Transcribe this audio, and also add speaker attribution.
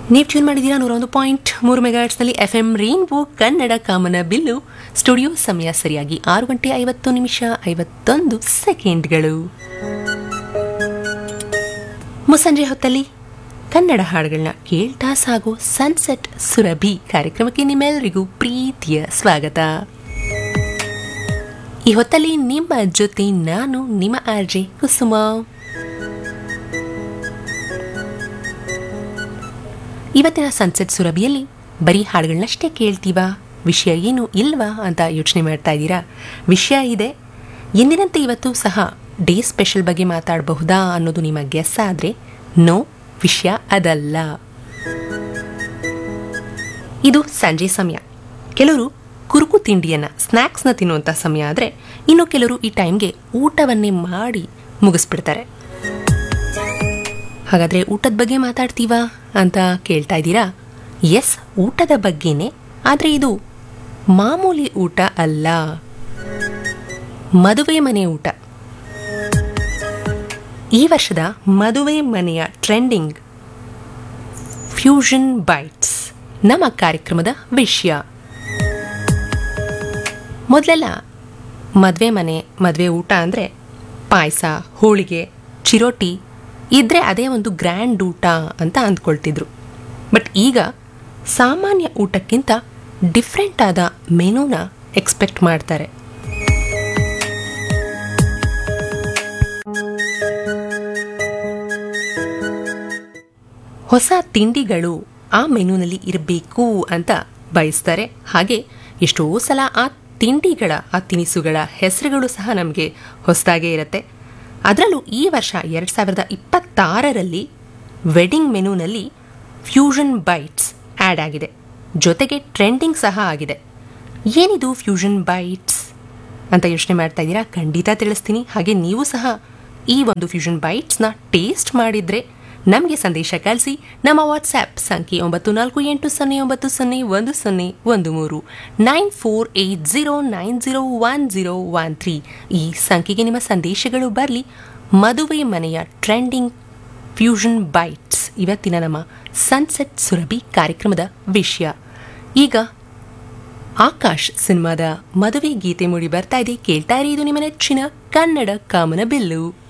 Speaker 1: ನೀವು ಟ್ಯೂನ್ ಮಾಡಿದ್ದೀರಾ ನೂರ ಒಂದು ಪಾಯಿಂಟ್ ಮೂರು ಮೆಗಾಟ್ಸ್ನಲ್ಲಿ ಎಫ್ ಎಂ ರೈನ್ಬೋ ಕನ್ನಡ ಕಾಮನ ಬಿಲ್ಲು ಸ್ಟುಡಿಯೋ ಸಮಯ ಸರಿಯಾಗಿ ಆರು ಗಂಟೆ ಐವತ್ತು ನಿಮಿಷ ಐವತ್ತೊಂದು ಸೆಕೆಂಡ್ಗಳು ಮುಸ್ಸಂಜೆ ಹೊತ್ತಲ್ಲಿ ಕನ್ನಡ ಹಾಡುಗಳನ್ನ ಕೇಳ್ತಾ ಸಾಗೋ ಸನ್ಸೆಟ್ ಸುರಭಿ ಕಾರ್ಯಕ್ರಮಕ್ಕೆ ನಿಮ್ಮೆಲ್ಲರಿಗೂ ಪ್ರೀತಿಯ ಸ್ವಾಗತ ಈ ಹೊತ್ತಲ್ಲಿ ನಿಮ್ಮ ಜೊತೆ ನಾನು ನಿಮ್ಮ ಆರ್ಜೆ ಕುಸುಮ ಇವತ್ತಿನ ಸನ್ಸೆಟ್ ಸುರಭಿಯಲ್ಲಿ ಬರೀ ಹಾಡುಗಳನ್ನಷ್ಟೇ ಕೇಳ್ತೀವಾ ವಿಷಯ ಏನು ಇಲ್ವಾ ಅಂತ ಯೋಚನೆ ಮಾಡ್ತಾ ಇದ್ದೀರಾ ವಿಷಯ ಇದೆ ಎಂದಿನಂತೆ ಇವತ್ತು ಸಹ ಡೇ ಸ್ಪೆಷಲ್ ಬಗ್ಗೆ ಮಾತಾಡಬಹುದಾ ಅನ್ನೋದು ನಿಮ್ಮ ಗೆಸ್ ಆದರೆ ನೋ ವಿಷಯ ಅದಲ್ಲ ಇದು ಸಂಜೆ ಸಮಯ ಕೆಲವರು ಕುರುಕು ತಿಂಡಿಯನ್ನು ಸ್ನ್ಯಾಕ್ಸ್ನ ತಿನ್ನುವಂಥ ಸಮಯ ಆದರೆ ಇನ್ನು ಕೆಲವರು ಈ ಟೈಮ್ಗೆ ಊಟವನ್ನೇ ಮಾಡಿ ಮುಗಿಸ್ಬಿಡ್ತಾರೆ ಹಾಗಾದರೆ ಊಟದ ಬಗ್ಗೆ ಮಾತಾಡ್ತೀವಾ ಅಂತ ಕೇಳ್ತಾ ಇದ್ದೀರಾ ಎಸ್ ಊಟದ ಬಗ್ಗೆನೇ ಆದರೆ ಇದು ಮಾಮೂಲಿ ಊಟ ಅಲ್ಲ ಮದುವೆ ಮನೆ ಊಟ ಈ ವರ್ಷದ ಮದುವೆ ಮನೆಯ ಟ್ರೆಂಡಿಂಗ್ ಫ್ಯೂಷನ್ ಬೈಟ್ಸ್ ನಮ್ಮ ಕಾರ್ಯಕ್ರಮದ ವಿಷಯ ಮೊದಲೆಲ್ಲ ಮದುವೆ ಮನೆ ಮದುವೆ ಊಟ ಅಂದರೆ ಪಾಯಸ ಹೋಳಿಗೆ ಚಿರೋಟಿ ಇದ್ರೆ ಅದೇ ಒಂದು ಗ್ರ್ಯಾಂಡ್ ಊಟ ಅಂತ ಅಂದ್ಕೊಳ್ತಿದ್ರು ಬಟ್ ಈಗ ಸಾಮಾನ್ಯ ಊಟಕ್ಕಿಂತ ಡಿಫ್ರೆಂಟ್ ಆದ ಮೆನುನ ಎಕ್ಸ್ಪೆಕ್ಟ್ ಮಾಡ್ತಾರೆ ಹೊಸ ತಿಂಡಿಗಳು ಆ ಮೆನುನಲ್ಲಿ ಇರಬೇಕು ಅಂತ ಬಯಸ್ತಾರೆ ಹಾಗೆ ಎಷ್ಟೋ ಸಲ ಆ ತಿಂಡಿಗಳ ಆ ತಿನಿಸುಗಳ ಹೆಸರುಗಳು ಸಹ ನಮಗೆ ಹೊಸದಾಗೇ ಇರುತ್ತೆ ಅದರಲ್ಲೂ ಈ ವರ್ಷ ಎರಡು ಸಾವಿರದ ಇಪ್ಪತ್ತಾರರಲ್ಲಿ ವೆಡ್ಡಿಂಗ್ ಮೆನುನಲ್ಲಿ ಫ್ಯೂಷನ್ ಬೈಟ್ಸ್ ಆ್ಯಡ್ ಆಗಿದೆ ಜೊತೆಗೆ ಟ್ರೆಂಡಿಂಗ್ ಸಹ ಆಗಿದೆ ಏನಿದು ಫ್ಯೂಷನ್ ಬೈಟ್ಸ್ ಅಂತ ಯೋಚನೆ ಮಾಡ್ತಾ ಇದ್ದೀರಾ ಖಂಡಿತ ತಿಳಿಸ್ತೀನಿ ಹಾಗೆ ನೀವು ಸಹ ಈ ಒಂದು ಫ್ಯೂಷನ್ ಬೈಟ್ಸ್ನ ಟೇಸ್ಟ್ ಮಾಡಿದರೆ ನಮಗೆ ಸಂದೇಶ ಕಳಿಸಿ ನಮ್ಮ ವಾಟ್ಸ್ಆ್ಯಪ್ ಸಂಖ್ಯೆ ಒಂಬತ್ತು ನಾಲ್ಕು ಎಂಟು ಸೊನ್ನೆ ಒಂಬತ್ತು ಸೊನ್ನೆ ಒಂದು ಸೊನ್ನೆ ಒಂದು ಮೂರು nine four eight zero nine zero one zero one three ಈ ಸಂಖ್ಯೆಗೆ ನಿಮ್ಮ ಸಂದೇಶಗಳು ಬರಲಿ ಮದುವೆ ಮನೆಯ ಟ್ರೆಂಡಿಂಗ್ ಫ್ಯೂಷನ್ ಬೈಟ್ಸ್ ಇವತ್ತಿನ ನಮ್ಮ ಸನ್ಸೆಟ್ ಸುರಭಿ ಕಾರ್ಯಕ್ರಮದ ವಿಷಯ ಈಗ ಆಕಾಶ್ ಸಿನಿಮಾದ ಮದುವೆ ಗೀತೆ ಮೂಡಿ ಬರ್ತಾ ಇದೆ ಕೇಳ್ತಾ ಇರಿ ಇದು ನಿಮ್ಮ ನೆಚ್ಚಿನ ಕನ್ನಡ ಕಾಮನ ಬಿಲ್ಲು